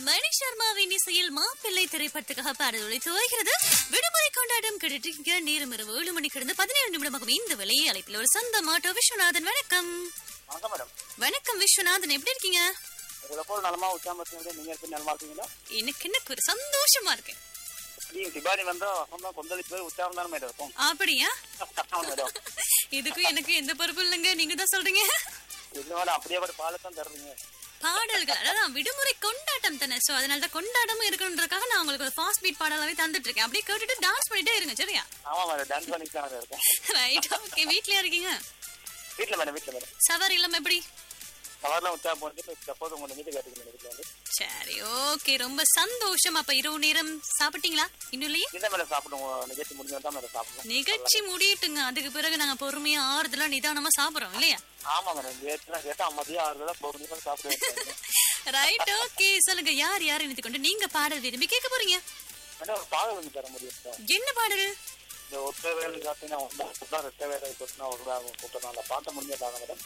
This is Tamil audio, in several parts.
மணி சர்மாவின் இசையில் மாப்பிள்ளை திரைப்படத்துக்காக பாடல் ஒழித்து வருகிறது விடுமுறை கொண்டாட்டம் கிடைச்சிருக்க நேரம் இரவு ஏழு மணி கிடந்து பதினேழு நிமிடமாகும் இந்த விலையை அழைப்பில் ஒரு சொந்த மாட்டோ விஸ்வநாதன் வணக்கம் வணக்கம் மேடம் வணக்கம் விஸ்வநாதன் எப்படி இருக்கீங்க உங்களை போல நலமா உச்சாமத்து நீங்க எப்படி நலமா இருக்கீங்களா எனக்கு என்ன ஒரு சந்தோஷமா இருக்கு நீங்க திபாலி வந்தா சொந்தம் கொந்தளிப்பு போய் உச்சாரம் தானே மேடம் இருக்கும் அப்படியா ஆமா மேடம் இதுக்கும் எனக்கு எந்த பொறுப்பு இல்லைங்க நீங்க தான் சொல்றீங்க இது மேடம் அப்படியே ஒரு பாலை தான் தர்றீங்க பாடல்கள் அதான் விடுமுறை கொண்டாட்டம் தானே சோ அதனால தான் கொண்டாட்டமும் இருக்கணுன்றதுக்காக நான் உங்களுக்கு ஒரு ஃபாஸ்ட் பீட் பாடலாவே தந்துட்டு இருக்கேன் அப்படியே கேட்டுட்டு டான்ஸ் பண்ணிட்டே இருங்க சரியா ஆமா மேடம் டான்ஸ் பண்ணிட்டு தான் மேடம் இருக்கேன் ரைட் ஓகே வீட்லயா இருக்கீங்க வீட்டுல மேடம் வீட்டுல மேடம் சவாரி இல்லாம எப்படி சவாரிலாம் உச்சாரம் போட்டு சப்போஸ் உங்க வீட்டு கேட்டுக்கணும் வீட்டுல வந்து சரி ஓகே ரொம்ப சந்தோஷம் அப்ப இரவு நேரம் சாப்பிட்டீங்களா இன்னும் இல்லையே இந்த மேடம் சாப்பிடுவோம் நிகழ்ச்சி முடிஞ்சு தான் மேடம் சாப்பிடுவோம் நிகழ்ச்சி முடியட்டுங்க அதுக்கு பிறகு நாங்க பொறுமையா ஆறுதலா நிதானமா சாப்பிடுறோம் இல்லையா ஆமா மேடம் கேட்டுனா கேட்டா மதியம் ஆறு தான் போக முடியும் சாப்பிடுவேன் ரைட் ஓகே சொல்லுங்க யார் யார் இணைத்து கொண்டு நீங்க பாடல் விரும்பி கேட்க போறீங்க மேடம் ஒரு பால் வந்து தர முடியும் சார் என்ன பாடல் இந்த ஒற்றை வேலை பார்த்தீங்கன்னா ஒன்றா ரெட்டை வேலை கொட்டினா ஒரு கூட்டம் அந்த பாட்டை முடிஞ்சிருக்காங்க மேடம்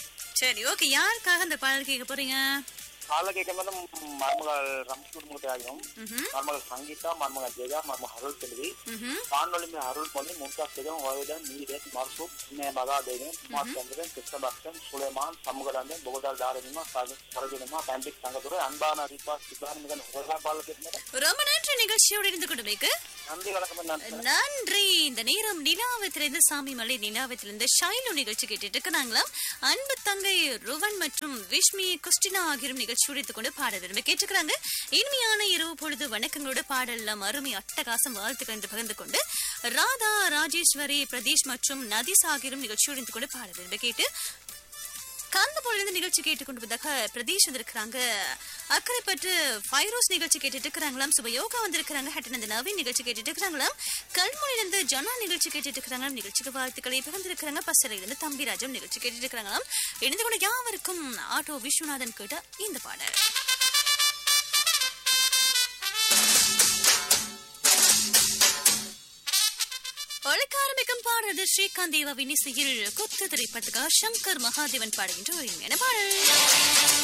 சரி ஓகே யாருக்காக அந்த பாடல் கேட்க போறீங்க காலைல கேட்கும் போது மருமகள் ரம்ஸ் குடும்பத்தை ஆகியும் ம்ஹும், மருமகள் சங்கீதா மருமகள் ஜெயா மருமகள் அருள் செல்வி ம்ஹும். வானொலிமை அருள் மொழி மும்தாஸ் பேகம் வயதன் நீரேன் மர்சூப் இணைய மகாதேவன் குமார் சந்திரன் கிருஷ்ணபக்ஷன் சுலைமான் சமூகராந்தன் புகதால் தாரணிமா சரஜனிமா பேண்டிக் சங்கத்துறை அன்பான ரிப்பா சிபானிமகன் பால் கேட்கிறேன் ரொம்ப நன்றி நிகழ்ச்சியோடு இருந்து கொண்டு நன்றி வணக்கம் நன்றி நன்றி இந்த நேரம் நிலாவத்திலிருந்து சாமி மலை நிலாவத்திலிருந்து ஷைலு நிகழ்ச்சி கேட்டுட்டு இருக்கிறாங்களாம் அன்பு தங்கை ருவன் மற்றும் விஷ்மி குஸ்டினா ஆகியோரும் நிகழ்ச்சி உடைத்துக் கொண்டு பாட விரும்பி கேட்டுக்கிறாங்க இனிமையான இரவு பொழுது வணக்கங்களோட பாடலாம் அருமை அட்டகாசம் வாழ்த்துக்கள் என்று பகிர்ந்து கொண்டு ராதா ராஜேஸ்வரி பிரதீஷ் மற்றும் நதீஸ் ஆகியோரும் நிகழ்ச்சி உடைத்துக் கொண்டு பாட விரும்பி கேட்டு காந்தபோலிருந்து நிகழ்ச்சி கேட்டுக்கொண்டு வந்ததாக பிரதீஷ் வந்திருக்கிறாங்க அக்கறைப்பட்டு ஃபைரோஸ் நிகழ்ச்சி கேட்டுட்டு இருக்கிறாங்களாம் சுபயோகா வந்திருக்கிறாங்க ஹட்டனந்த நவீன் நிகழ்ச்சி கேட்டுட்டு இருக்கிறாங்களாம் கல்முனையிலிருந்து ஜனா நிகழ்ச்சி கேட்டுட்டு இருக்கிறாங்க நிகழ்ச்சிக்கு வாழ்த்துக்களை பகிர்ந்திருக்கிறாங்க பசறையிலிருந்து தம்பிராஜம் நிகழ்ச்சி கேட்டுட்டு இருக்கிறாங்களாம் இணைந்து கொண்ட யாவருக்கும் ஆட்டோ விஸ்வநாதன் கேட்ட இந்த பாடல் ஒழுக்க ஆரம்பிக்கும் பாடல் ஸ்ரீகாந்த் தேவா வினிசையில் கொத்து திரைப்படத்துக்காக சங்கர் மகாதேவன் பாடுகின்ற ஒரு இனிமையான பாடல்